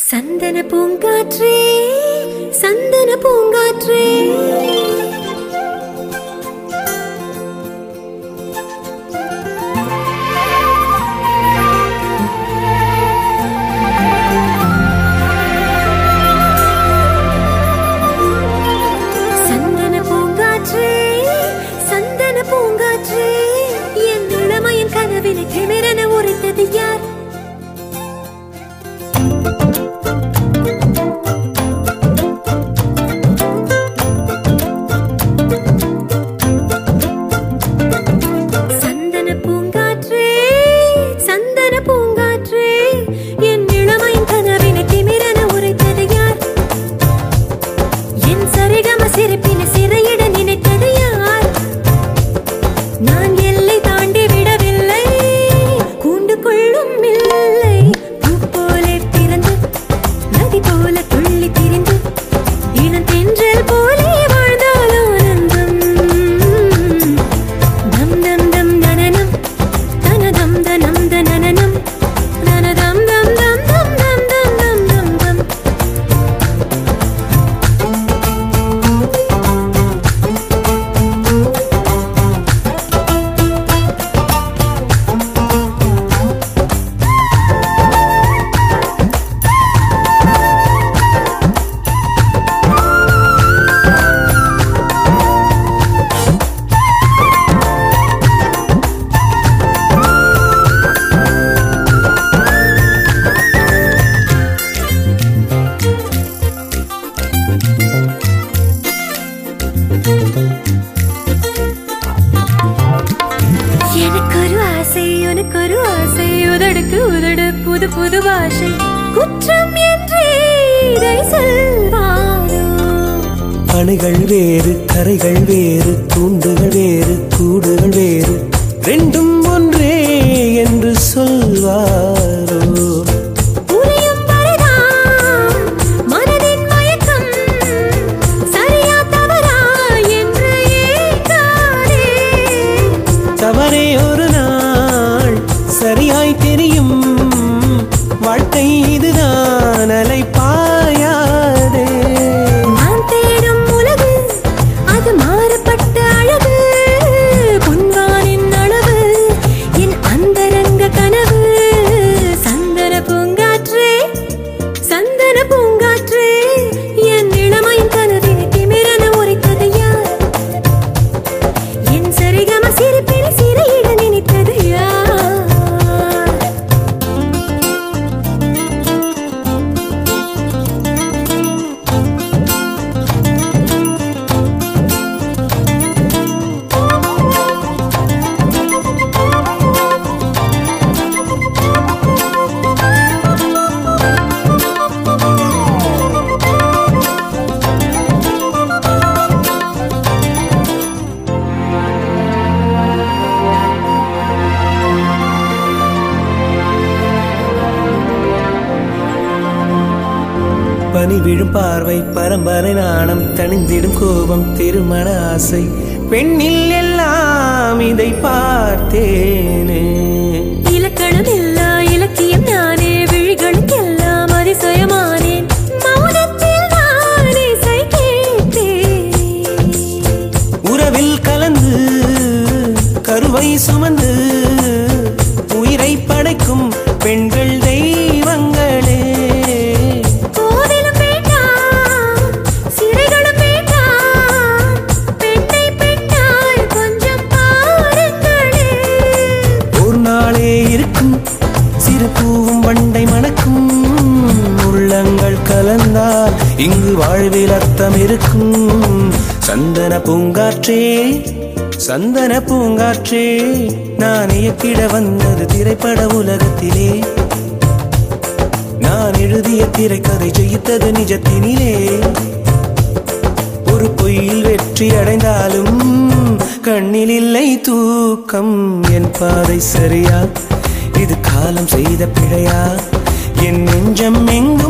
சந்தன பூங்காற்றே சந்தன பூங்காற்றே சந்தன பூங்காற்றே சந்தன பூங்காற்றே என் இளமையின் கனவினை திமிரென உரைத்தது யார் சந்தன பூங்காற்றே சந்தன பூங்காற்றே என் இளமையின் கனவினை திமிரென உரைத்தது யார் என் சரிகம சிரிப்பின சிறையிட நினைத்தது யார் நான் எல்லை தாண்டி விடவில்லை கூண்டு கொள்ளும் இல்லை பூ போல பிறந்து நதி போல துள்ளி திரிந்து இளம் தென்றல் போலே வாழ்ந்தால் ஆனந்தம் தம் தம் தம் தனனம் தனதம் தனம் தனனம் தனதம் தம் தம் தம் தம் தம் தம் தம் தம் எனக்கு ஒரு ஆசை உனக்கு ஒரு ஆசை உதடுக்கு உதடு புது புது பாஷை குற்றம் என்றே இதை சொல்வாரோ அணுகள் வேறு கரைகள் வேறு தூண்டுகள் வேறு கூடுகள் வேறு ரெண்டும் ஒன்றே என்று சொல்வாரோ புரியும் வரைதான் மனதின் மயக்கம் சரியா தவறா என்று ஏற்காதே தவறே ஒரு நாள் சரியாய் தெரியும் வாழ்க்கை இதுதான் அலை பாயாதே நான் தேடும் உலகு அது மாறுபட்ட அழகு பொன்வானின் அளவு என் அந்தரங்க கனவு சந்தன பூங்காற்றே சந்தன பூங்காற்றே என் இளமையின் கனவினை திமிரென உரைத்தது யார் என் சரிகம சிரிப்பில் சிறையிட நினைத்தது யார் பனி விழும் பார்வை பரம்பரை நாணம் தணிந்திடும் கோபம் திருமண ஆசை பெண்ணில் எல்லாம் இதை பார்த்தேனே இலக்கணம் இல்லா இலக்கியம் நானே விழிகளுக்கெல்லாம் அதிசயமானேன் மௌனத்தில் நான் இசை கேட்டேன் உறவில் கலந்து கருவை சுமந்து உயிரை படைக்கும் பெண்கள் தெய்வங்களே கோவிலும் வேண்டாம் சிறைகளும் வேண்டாம் பெண்ணை பெண்ணாய் கொஞ்சம் பாருங்களே ஒரு நாளே இருக்கும் சிறு பூவும் வண்டை மணக்கும் உள்ளங்கள் கலந்தால் இங்கு வாழ்வில் அர்த்தம் இருக்கும் சந்தன பூங்காற்றே சந்தன பூங்காற்றே நான் இயக்கிட வந்தது திரைப்பட உலகத்திலே நான் எழுதிய திரைக்கதை ஜெயித்தது நிஜத்தினிலே ஒரு பொய்யில் வெற்றி அடைந்தாலும் கண்ணில் இல்லை தூக்கம் என் பாதை சரியா இது காலம் செய்த பிழையா என் நெஞ்சம் எங்கு